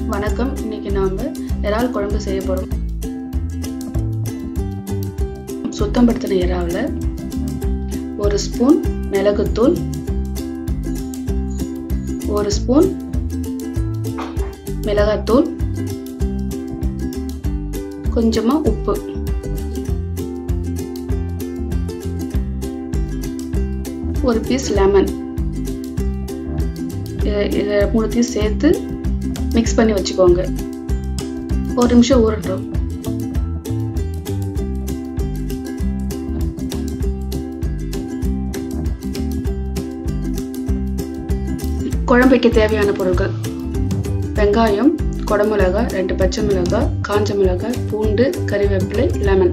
வணக்கம் இன்னைக்கு நாம் இறால் குழம்பு செய்ய போகிறோம் சுத்தப்படுத்தின இறாவில் ஒரு ஸ்பூன் மிளகுத்தூள் ஒரு ஸ்பூன் மிளகாத்தூள் கொஞ்சமாக உப்பு ஒரு பீஸ் லெமன் இதை மூணுத்தையும் சேர்த்து மிக்ஸ் பண்ணி வச்சுக்கோங்க ஒரு நிமிஷம் ஊறட்டும் குழம்பு வைக்க தேவையான பொருட்கள் வெங்காயம் குடமிளகாய் ரெண்டு பச்சை மிளகாய் காஞ்ச மிளகாய் பூண்டு கறிவேப்பிலை லெமன்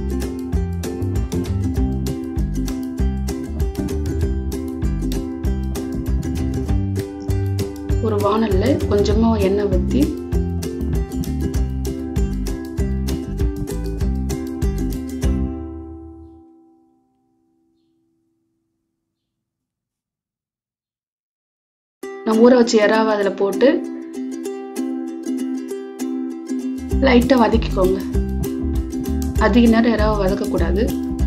ஒரு வானல்ல கொஞ்சமா எண்ணெய் ஊற்றி நான் ஊற வச்ச இறாவை அதில் போட்டு லைட்டாக வதக்கிக்கோங்க அதிக நேரம் இறாவை வதக்கக்கூடாது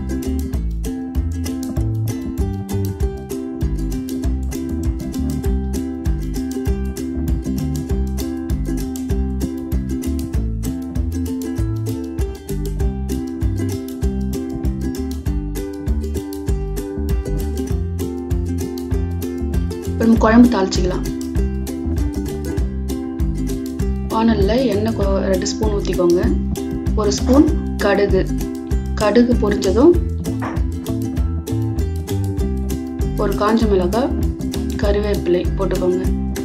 அப்புறம் குழம்பு தாளிச்சிக்கலாம் வானலில் எண்ணெய் ரெண்டு ஸ்பூன் ஊற்றிக்கோங்க ஒரு ஸ்பூன் கடுகு கடுகு பொரிஞ்சதும் ஒரு காஞ்ச மிளகாய் கருவேப்பிலை போட்டுக்கோங்க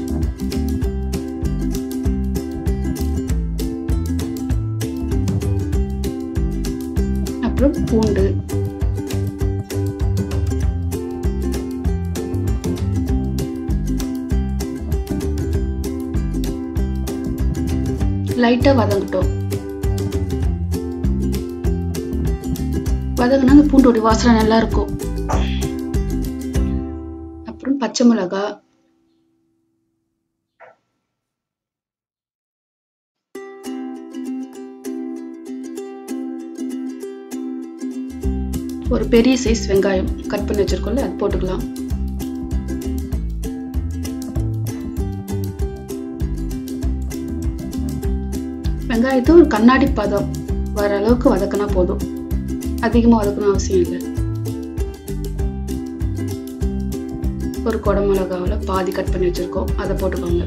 அப்புறம் பூண்டு லைட்டாக வதங்கட்டும் வதங்கினா அந்த பூண்டோட வாசனை நல்லா இருக்கும் அப்புறம் பச்சை மிளகா ஒரு பெரிய சைஸ் வெங்காயம் கட் பண்ணி வச்சிருக்கோம்ல அது போட்டுக்கலாம் வெங்காயத்தை ஒரு கண்ணாடி பதம் வர அளவுக்கு வதக்கினா போதும் அதிகமாக வதக்கணும் அவசியம் இல்லை ஒரு குடை மிளகாவில் பாதி கட் பண்ணி வச்சுருக்கோம் அதை போட்டுக்கோங்க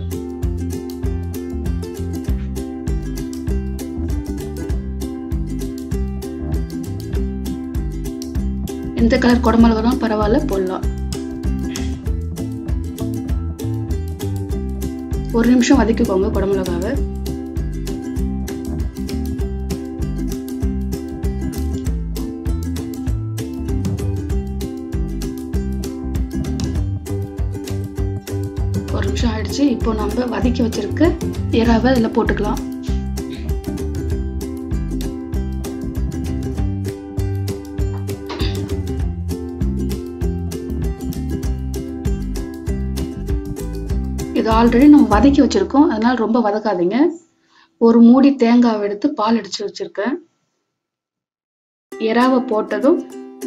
எந்த கலர் குடை மிளகாலும் பரவாயில்ல போடலாம் ஒரு நிமிஷம் வதக்கிக்கோங்க குடை மிளகாவை ஒரு நிமிஷம் ஆயிடுச்சு இப்போ நம்ம வதக்கி வச்சிருக்க இறாவை இதில் போட்டுக்கலாம் இது ஆல்ரெடி நம்ம வதக்கி வச்சிருக்கோம் அதனால ரொம்ப வதக்காதீங்க ஒரு மூடி தேங்காவை எடுத்து பால் அடிச்சு வச்சிருக்கேன் இறாவை போட்டதும்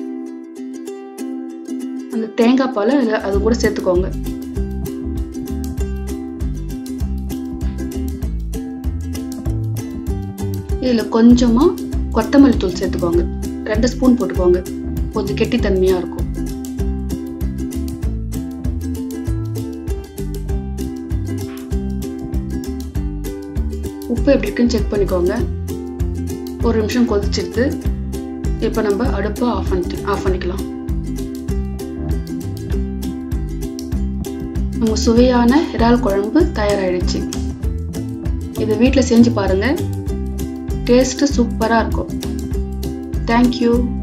அந்த தேங்காய் பாலை அது கூட சேர்த்துக்கோங்க இதில் கொஞ்சமாக கொத்தமல்லி தூள் சேர்த்துக்கோங்க ரெண்டு ஸ்பூன் போட்டுக்கோங்க கொஞ்சம் கெட்டித்தன்மையாக இருக்கும் உப்பு எப்படி இருக்குன்னு செக் பண்ணிக்கோங்க ஒரு நிமிஷம் கொதிச்சிருது இப்போ நம்ம அடுப்பை ஆஃப் பண்ணி ஆஃப் பண்ணிக்கலாம் நம்ம சுவையான இறால் குழம்பு தயாராகிடுச்சு இதை வீட்டில் செஞ்சு பாருங்கள் டேஸ்ட்டு சூப்பராக இருக்கும் தேங்க்யூ